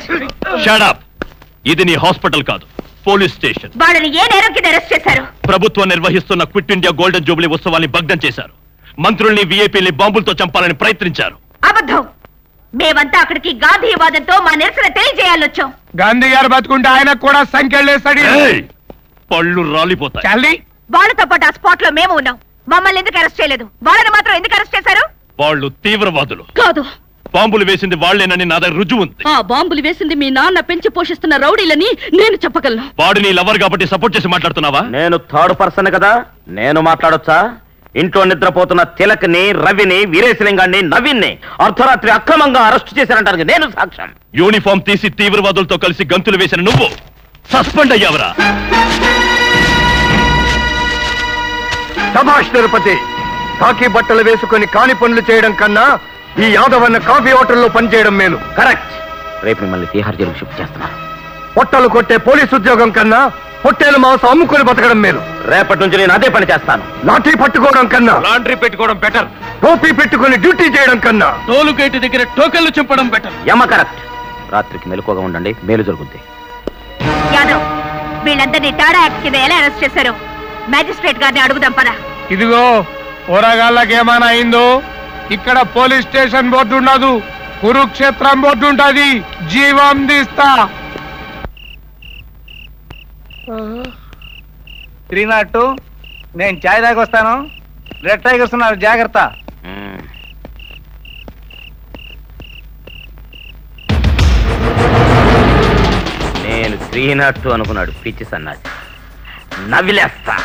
Shut up ఇది నీ hospital కాదు పోలీస్ స్టేషన్ వాళ్ళని ఏ నేరం కింద అరెస్ట్ చేశారు ప్రభుత్వం నిర్వహిస్తున్న క్విట్ ఇండియా గోల్డెన్ జూబ్లీ ఉత్సవాన్ని భగ్నం చేశారు మంత్రుల్ని వీఐపీల్ని బాంబులతో చంపాలని ప్రయత్నించారు అబద్ధం మేమంతా అక్కడికి గాంధీవాదంతో మా నిరసన తెలియజేయాలొచ్చాం గాంధీ గారు బతుకుంటే ఆయనకు కూడా సంఖ్యలేస్తాడు ఏయ్! పళ్ళు రాలిపోతాయి చల్లి వాళ్ళతో పాటు ఆ స్పాట్ లో మేము ఉన్నాం మమ్మల్ని ఎందుకు అరెస్ట్ చేయలేదు వాళ్ళని మాత్రం ఎందుకు అరెస్ట్ చేశారు వాళ్ళు తీవ్రవాదులు కాదు బాంబులు వేసింది వాళ్లేనని నా దగ్గర రుజువు ఉంది ఆ బాంబులు వేసింది మీ నాన్న పెంచి పోషిస్తున్న రౌడీలని నేను చెప్పగలను వాడు నీ లవర్ కాబట్టి సపోర్ట్ చేసి మాట్లాడుతున్నావా నేను థర్డ్ పర్సన్ కదా నేను మాట్లాడొచ్చా ఇంట్లో నిద్రపోతున్న తిలక్ని రవిని వీరేశలింగాన్ని నవీన్ని అర్ధరాత్రి అక్రమంగా అరెస్ట్ చేశారంటారు నేను సాక్ష్యం యూనిఫామ్ తీసి తీవ్రవాదులతో కలిసి గంతులు వేసిన నువ్వు సస్పెండ్ అయ్యావరా సభాష్ తిరుపతి కాకి బట్టలు వేసుకొని కాని పనులు చేయడం కన్నా ఈ యాదవన్న కాఫీ హోటల్లో పనిచేయడం మేలు కరెక్ట్ రేపు మిమ్మల్ని తీహార్ జైలుకు షిఫ్ట్ చేస్తున్నారు పొట్టలు కొట్టే పోలీస్ ఉద్యోగం కన్నా పొట్టేలు మాంసం అమ్ముకొని బతకడం మేలు రేపటి నుంచి నేను అదే పని చేస్తాను లాఠీ పట్టుకోవడం కన్నా లాండ్రీ పెట్టుకోవడం బెటర్ టోపీ పెట్టుకొని డ్యూటీ చేయడం కన్నా టోలుగేటు దగ్గర టోకెన్లు చింపడం బెటర్ యమ కరెక్ట్ రాత్రికి మెలకుగా ఉండండి మేలు జరుగుద్ది యాదవ్ వీళ్ళందరినీ టాడా యాక్ట్ కింద ఎలా అరెస్ట్ చేశారు మ్యాజిస్ట్రేట్ గారిని అడుగుదాం పదా ఇదిగో పోరగాళ్ళకి ఏమైనా అయిందో ఇక్కడ పోలీస్ స్టేషన్ బోర్డు ఉండదు కురుక్షేత్రం బోర్డు ఉంటది జీవం తీస్తా త్రీ నాట్ టూ నేను చాయ్ దాకా వస్తాను రెడ్ టైగర్స్ ఉన్నారు జాగ్రత్త మ్మ్. నేను త్రీ నాట్ టూ అనుకున్నాడు పిచ్చి సన్నాసి నవిలేస్తా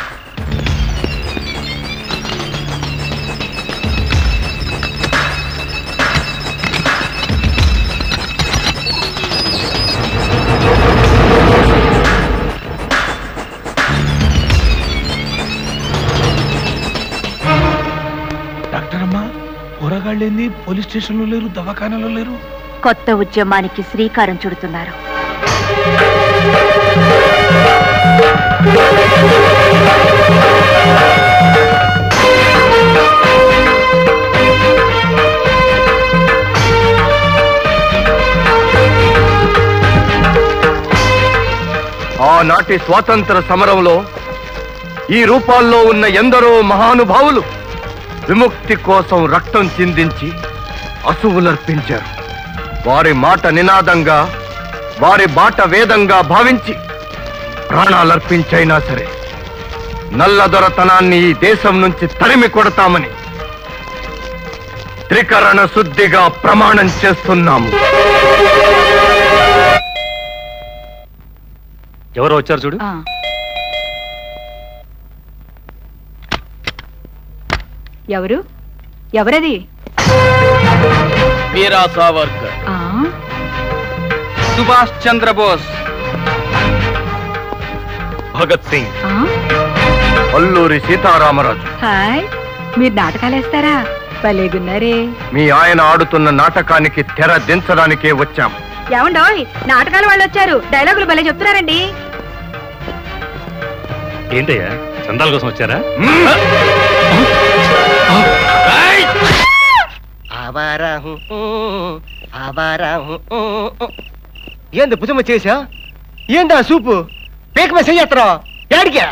డాక్టర్ అమ్మా పోరగాళ్ళు ఏంది పోలీస్ స్టేషన్ లో లేరు దవాఖానలో లేరు కొత్త ఉద్యమానికి శ్రీకారం చుడుతున్నారు ఆనాటి స్వాతంత్ర సమరంలో ఈ రూపాల్లో ఉన్న ఎందరో మహానుభావులు విముక్తి కోసం రక్తం చిందించి అసువులర్పించారు వారి మాట నినాదంగా వారి బాట వేదంగా భావించి ప్రాణాలర్పించైనా సరే నల్లదొరతనాన్ని ఈ దేశం నుంచి తరిమి కొడతామని త్రికరణ శుద్ధిగా ప్రమాణం చేస్తున్నాము ఎవరో వచ్చారు చూడు ఎవరు ఎవరది వీరా సావర్కర్ సుభాష్ చంద్రబోస్ భగత్ సింగ్ అల్లూరి సీతారామరాజు హాయ్ మీరు నాటకాలు వేస్తారా భలేగున్నారే మీ ఆయన ఆడుతున్న నాటకానికి తెర దించడానికే వచ్చాం ఏమండోయ్ నాటకాల వాళ్ళు వచ్చారు డైలాగులు భలే చెప్తున్నారండి ఏంటయ్యా చందాల కోసం వచ్చారా ఏంది భుజమ చేసా ఏందా సూపు పేక మీద చెయ్యత్రా ఏడికా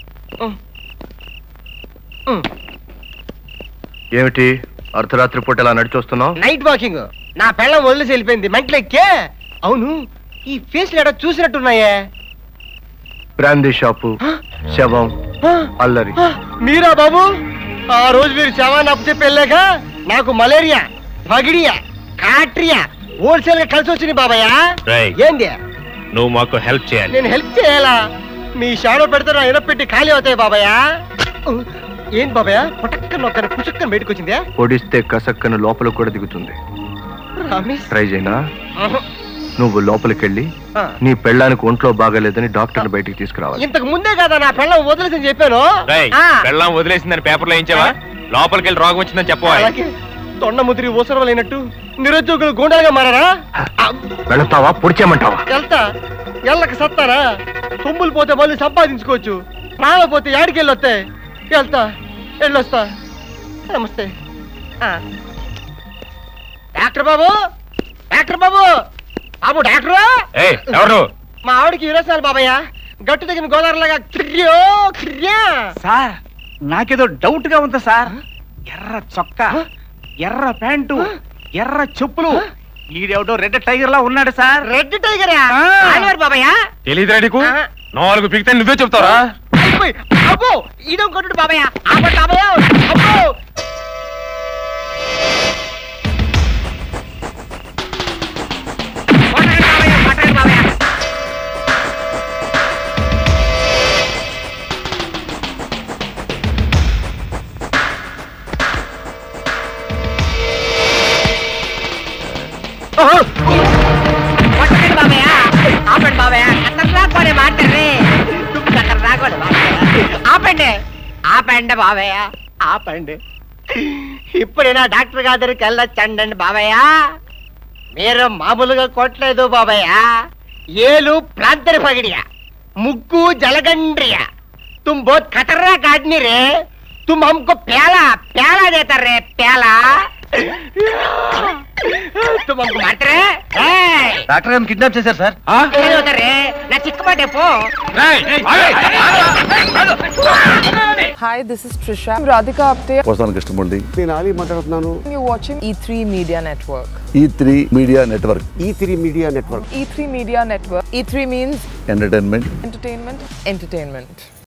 ఏమిటి అర్ధరాత్రి పూట ఇలా నడిచొస్తున్నావు నైట్ వాకింగ్ నా పెళ్ళం వదిలేసి వెళ్ళిపోయింది మెంటలెక్కే అవును ఈ ఫేస్ ఎక్కడ చూసినట్టున్నాయే బ్రాందీ షాపు శవం అల్లరి ఆ, మీరా బాబు ఆ రోజు మీరు శవాన్ని అప్పచెప్పి వెళ్ళాక నాకు మలేరియా పగిడియా కాట్రియా హోల్సేల్ గా కలిసి వచ్చింది బాబాయ్ రేయ్. ఏంది నువ్వు మాకు హెల్ప్ చేయాలి నేను హెల్ప్ చేయాలా మీ షాడో పెడితే నా ఇనపెట్టి పెట్టి ఖాళీ అవుతాయి బాబాయ్ ఏం బాబాయ్ పుటక్కన ఒక్కన పుసుక్కన బయటకు వచ్చిందే పొడిస్తే కసక్కను లోపల కూడా దిగుతుంది రామేష్ ట్రై చేయనా ఆహా. నువ్వు లోపలికెళ్ళి ఆ. నీ పెళ్ళానికి ఒంట్లో బాగాలేదని డాక్టర్ని బయటికి తీసుకురావాలి ఇంతకు ముందే కదా నా పెళ్ళం వదిలేసని చెప్పాను ఆ. పెళ్ళాం వదిలేసిందని పేపర్లో వేయించావా లోపలికి వెళ్ళి రోగం వచ్చిందని చెప్పవాలి అలాగే దొండ ముదిరి ఊసరవలైనట్టు నిరుద్యోగులు గూండాలుగా మారారా ఆ, వెళతావా పొడిచేయమంటావా వెళ్తా ఎల్లకి సత్తారా సొమ్ములు పోతే మళ్ళీ సంపాదించుకోవచ్చు ప్రాణం పోతే యాడికి వెళ్ళొస్తాయి వెళ్తా వెళ్ళొస్తా నమస్తే ఆ. Doctor Babu doctor Babu Babu doctor ఎవరు మా ఆవిడకి విరోచనాలు బాబయ్య గట్టు తగిన గోదావరిలాగా క్రియో క్రియా సార్ నాకేదో డౌట్ గా ఉంది సార్ ఎర్ర చొక్కా ఎర్ర ప్యాంటు ఎర్ర చెప్పులు ఈడెవడో రెడ్ టైగర్ లా ఉన్నాడు సార్ రెడ్ టైగరా ఆ. ఆనవారు బాబయ్య తెలియదురా నీకు ఆ. నాలుగు పిగితే నువ్వే చెప్తారా అయిపోయి. అబ్బో ఈడో కొట్టుడు బాబయ్య ఆపండి బాబయ్య అబ్బో కొట్టండి బాబయ్య, కొట్టండి బాబయ్య. కొట్టండి బాబయ్య ఆపండి బాబయ్య ఖతర్నాక్ వాడే మాట్లాడే నువ్వు ఖతర్నాక్ వాడే మాట్లాడే ఆపండి ఆపండి బాబయ్య ఆపండి ఇప్పుడైనా డాక్టర్ గారి దగ్గరికి వెళ్ళొచ్చండి బాబయ్య మీరు మామూలుగా కొట్టలేదు బాబయ్య ఏలు ప్రాంతరి పగిడియా ముగ్గు జలగండ్రియ तुम बहुत खतरनाक आदमी रे तुम हमको प्याला प्याला देता रे प्याला तुम हमको मारते रे ए! డాక్టర్ గారిని కిడ్నాప్ చేశారు సార్ ఏం అవుతారే నా చిక్కుబాటే పో Hi, this is Trisha. I'm Radhika Apte. వస్తాను కృష్ణమూర్తి నేను ఆలీ మాట్లాడుతున్నాను You're watching E3 Media Network. E three media network E three media network E3 Media Network. E3 means entertainment entertainment, entertainment.